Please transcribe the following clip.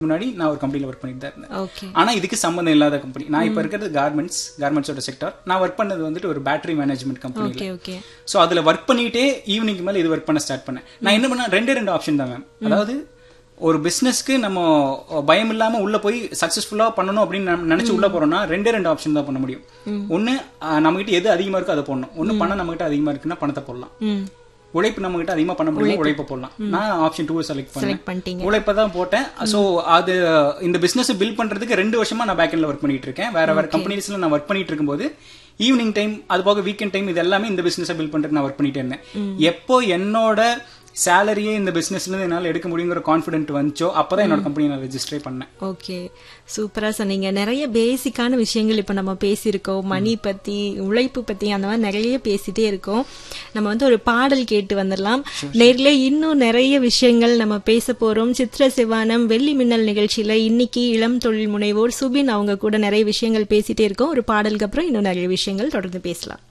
முன்னாடி நான் ஒரு கம்பெனில ஒர்க் பண்ணிட்டு தான் இருந்தேன் ஓகே ஆனா இதுக்கு சம்மந்தம் இல்லாத கம்பெனி நான் இப்ப இருக்கிறது கார்மெண்ட்ஸ் கார்மெண்ட்ஸோட செக்டர் நான் ஒர்க் பண்ணது வந்துட்டு ஒரு பேட்டரி மேனேஜ்மெண்ட் கம்பெனில ஓகே ஓகே சோ அதுல ஒர்க் பண்ணிட்டே ஈவினிங் மேல இது ஒர்க் பண்ண ஸ்டார்ட் பண்ணேன் நான் என்ன பண்ண ரெண்டே ரெண்டு ஆப்ஷன் தான் மேம் அதாவது ஒரு பிசினஸ்க்கு நம்ம பயம் இல்லாம உள்ள போய் சக்சஸ்ஃபுல்லா பண்ணணும் அப்படின்னு நம்ம நினைச்சு உள்ள போறோம்னா ரெண்டே ரெண்டு ஆப்ஷன் தான் பண்ண முடியும் ஒண்ணு நம்ம கிட்ட எது அதிகமா இருக்கோ அதை போடணும் ஒண்ணு பணம் நம்ம கிட்ட அதிகமா இருக்குன்னா பணத்தை போடலாம் ம் உழைப்பு நம்ம கிட்ட அதிகமா பண்ண முடியும் உழைப்பை போடலாம் நான் ஆப்ஷன் டூ செலக்ட் பண்ணேன் செலக்ட் பண்ணிட்டீங்க உழைப்பை தான் போட்டேன் சோ அது இந்த பிசினஸ் பில்ட் பண்றதுக்கு ரெண்டு வருஷமா நான் பேக் ஒர்க் பண்ணிட்டு இருக்கேன் வேற வேற கம்பெனிஸ்ல நான் ஒர்க் பண்ணிட்டு இருக்கும்போது ஈவினிங் டைம் அது போக வீக்கெண்ட் டைம் இது எல்லாமே இந்த பிசினஸ் பில்ட் பண்றதுக்கு நான் ஒர்க் பண்ணிட்டே இருந்தேன் எப்போ என்னோட சேலரியே இந்த பிசினஸ்ல இருந்து என்னால எடுக்க முடியுங்கிற கான்பிடென்ட் வந்துச்சோ அப்பதான் என்னோட கம்பெனி நான் ரெஜிஸ்டரே பண்ணேன் ஓகே சூப்பரா சொன்னீங்க நிறைய பேசிக்கான விஷயங்கள் இப்ப நம்ம பேசியிருக்கோம் மணி பத்தி உழைப்பு பத்தி அந்த மாதிரி நிறைய பேசிட்டே இருக்கோம் நம்ம வந்து ஒரு பாடல் கேட்டு வந்துடலாம் நேர்ல இன்னும் நிறைய விஷயங்கள் நம்ம பேச போறோம் சித்திர சிவானம் வெள்ளி மின்னல் நிகழ்ச்சியில இன்னைக்கு இளம் தொழில் முனைவோர் சுபின் அவங்க கூட நிறைய விஷயங்கள் பேசிட்டே இருக்கோம் ஒரு பாடலுக்கு அப்புறம் இன்னும் நிறைய விஷயங்கள் தொடர்ந்து பேசலாம்